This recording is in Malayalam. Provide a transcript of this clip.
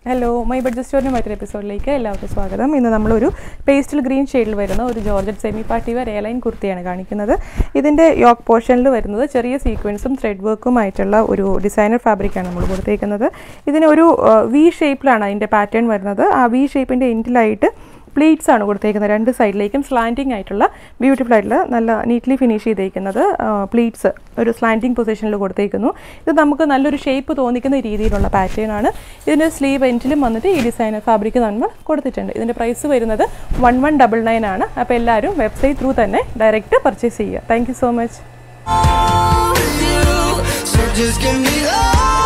ഹലോ മൈ ബഡ്ജറ്റ് സ്റ്റോറിൻ്റെ മറ്റൊരു എപ്പിസോഡിലേക്ക് എല്ലാവർക്കും സ്വാഗതം ഇന്ന് നമ്മളൊരു പേസ്റ്റൽ ഗ്രീൻ ഷെയ്ഡിൽ വരുന്ന ഒരു georgette semi party wear airline കുർത്തിയാണ് കാണിക്കുന്നത് ഇതിൻ്റെ യോക്ക് പോർഷനിൽ വരുന്നത് ചെറിയ സീക്വൻസും ത്രെഡ് വർക്കും ആയിട്ടുള്ള ഒരു ഡിസൈനർ ഫാബ്രിക്കാണ് നമ്മൾ കൊടുത്തേക്കുന്നത് ഇതിന് ഒരു വി ഷേപ്പിലാണ് അതിൻ്റെ പാറ്റേൺ വരുന്നത് ആ വി ഷേപ്പിൻ്റെ എൻഡിലായിട്ട് പ്ലീറ്റ്സ് ആണ് കൊടുത്തേക്കുന്നത് രണ്ട് സൈഡിലേക്കും സ്ലാൻഡിങ് ആയിട്ടുള്ള ബ്യൂട്ടിഫുൾ ആയിട്ടുള്ള നല്ല നീറ്റ്ലി ഫിനിഷ് ചെയ്തേക്കുന്നത് പ്ലീറ്റ്സ് ഒരു സ്ലാൻഡിങ് പൊസിഷനിൽ കൊടുത്തേക്കുന്നു ഇത് നമുക്ക് നല്ലൊരു ഷേപ്പ് തോന്നിക്കുന്ന രീതിയിലുള്ള പാറ്റേൺ ആണ് ഇതിൻ്റെ സ്ലീവ് എൻഡിലും വന്നിട്ട് ഈ ഡിസൈനർ ഫാബ്രിക് നമ്മൾ കൊടുത്തിട്ടുണ്ട് ഇതിൻ്റെ പ്രൈസ് വരുന്നത് വൺ വൺ ഡബിൾ നയൻ ആണ് അപ്പോൾ എല്ലാവരും വെബ്സൈറ്റ് ത്രൂ തന്നെ ഡയറക്റ്റ് പർച്ചേസ് ചെയ്യുക thank you so much with you. So just give me love.